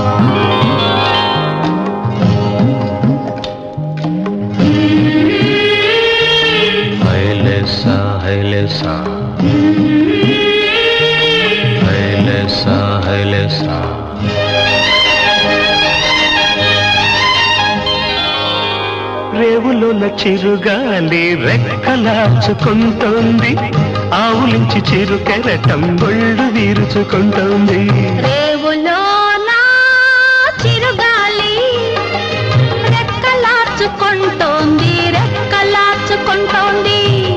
హైలెసా హైలెసా హైలెసా హైలెసా రేవులోన చిరుగాలి రెక్కలాచుకుంటోంది ఆవులించి చిరు కెరటం ఒళ్ళు వీరుచుకుంటోంది రేవులో నా చిరుగాలి రెక్కలార్చుకుంటోంది రెక్కలార్చుకుంటోంది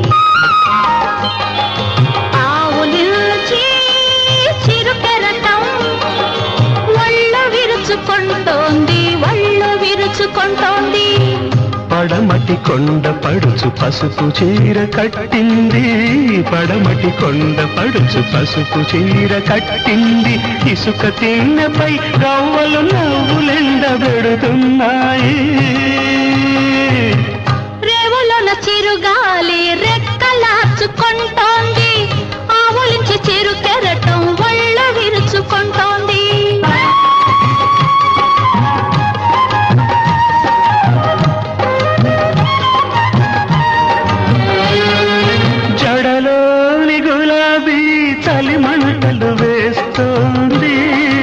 ఆవులిల్చి చిరుకెరటం ఒళ్ళు విరుచుకుంటోంది ఒళ్ళు విరుచుకుంటోంది పడమటి కొండ పడుచు పసుపు చీర కట్టింది పడమటి కొండ పడుచు పసుపు చీర కట్టింది ఇసుక తిన్నపై గవ్వలు నవ్వులెండబెడుతున్నాయి రేవులోన చిరుగాలి రెక్కలార్చుకుంటోంది ఆవులించి చిరు కెరటం ఒళ్ళ విరుచుకుంటోంది జడలోని గులాబీ చలి మంటలు వేస్తోంది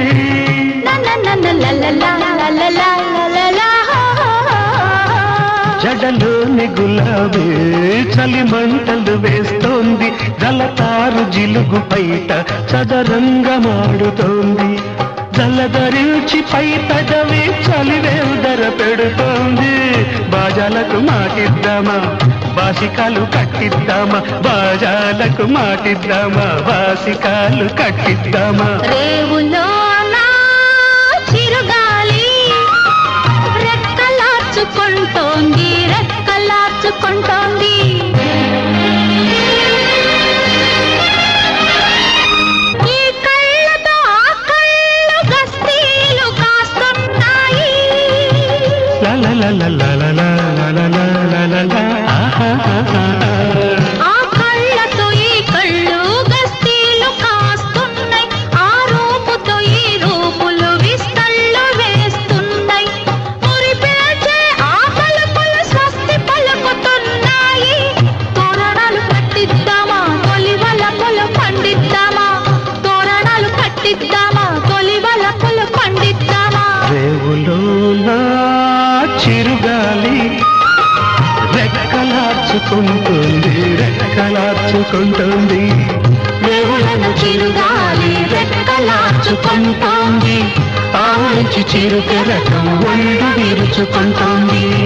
లలలలలలలలలలలా. జడలోని గులాబీ చలి మంటలు వేస్తోంది జలతారు జిలుగు పైట చదరంగా మాడుతోంది జలధరించి పై పెదవి చలివేదర పెడుతోంది బాజాలకు మాటిద్దామా బాసికాలు కట్టిద్దామా బాజాలకు మాటిద్దామా బాసికాలు కట్టిద్దామా రేవులో నా చిరుగాలి రెక్కలార్చుకుంటోంది రెక్కలార్చుకుంటోంది ఈ కళ్ళతో ఆ కళ్ళు గస్తీలు కాస్తున్నాయి లలలలలలలలలలలల. ఆహాహాహా. ఆ కళ్ళతో ఈ కళ్ళు గస్తీలు కాస్తున్నాయి ఆ రూపుతో ఈ రూపులు విస్తళ్ళు వేస్తున్నాయి మురిపేచే ఆ పలుకులు స్వస్తి పలుకుతున్నాయి తోరణాలు కట్టిద్దామా తొలి వలపులు పండిద్దామా తోరణాలు కట్టిద్దామా తొలి వలపులు పండిద్దామా రేవులో నా చిరుగాలి రెక్కలార్చుకుంటుంది రెక్కలార్చుకుంటుంది రేవులను చిరుగాలి రెక్కలార్చుకుంటోంది ఆవులించి చిరు కెరటం ఒళ్ళు విరుచుకుంటోంది